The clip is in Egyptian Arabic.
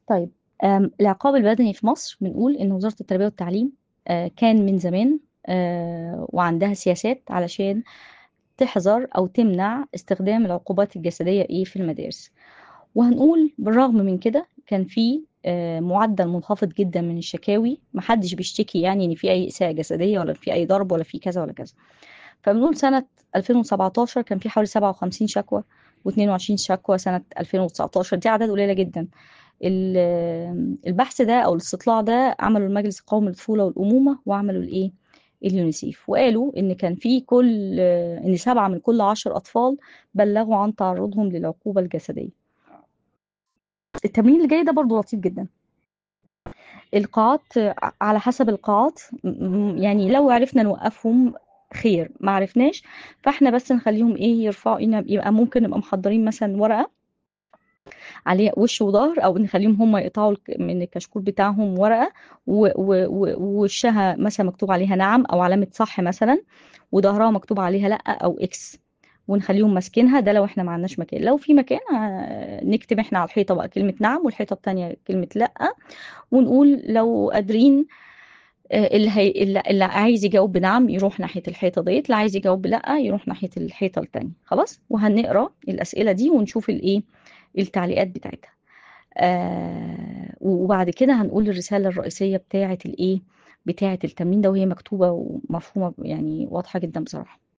طيب آمم، العقاب البدني في مصر بنقول إن وزارة التربية والتعليم آآ، كان من زمان آآ، وعندها سياسات علشان تحظر أو تمنع استخدام العقوبات الجسدية إيه في المدارس، وهنقول بالرغم من كده كان في آآ، معدل منخفض جدًا من الشكاوي، ما حدش بيشتكي يعني إن في أي إساءة جسدية ولا في أي ضرب ولا في كذا ولا كذا، فبنقول سنة 2017 كان في حوالي 57 شكوى و22 شكوى سنة 2019 دي أعداد قليلة جدًا. ال البحث ده أو الاستطلاع ده عمله المجلس القومي للطفولة والأمومة وعمله الإيه، اليونيسيف، وقالوا إن كان في كل إن 7 من كل 10 أطفال بلّغوا عن تعرُّضهم للعقوبة الجسدية. التمرين اللي جاي ده برضه لطيف جدًا. القاعات ع على حسب القاعات م م يعني لو عرفنا نوقّفهم خير، ما عرفناش فإحنا بس نخلّيهم إيه، يرفعوا ين يبقى ممكن نبقى محضّرين مثلًا ورقة عليها وِش وضهر أو نخلّيهم هم يقطعوا الك من الكشكول بتاعهم ورقة و و و ووشّها مثلًا مكتوب عليها نعم أو علامة صح مثلًا وضهرها مكتوب عليها لأ أو X ونخلّيهم ماسكينها ده لو إحنا ما عندناش مكان، لو في مكان آآ، نكتب إحنا على الحيطة بقى كلمة نعم والحيطة التانية كلمة لأ، ونقول لو قادرين آآ، اللي هي اللي اللي عايز يجاوب بنعم يروح ناحية الحيطة ديّة، اللي عايز يجاوب بلأ يروح ناحية الحيطة التانية، خلاص؟ وهنقرا الأسئلة دي ونشوف الإيه، التعليقات بتاعتها. آآ، وبعد كده هنقول الرسالة الرئيسية بتاعة الإيه، بتاعة التمرين ده وهي مكتوبة ومفهومة يعني واضحة جدًا بصراحة.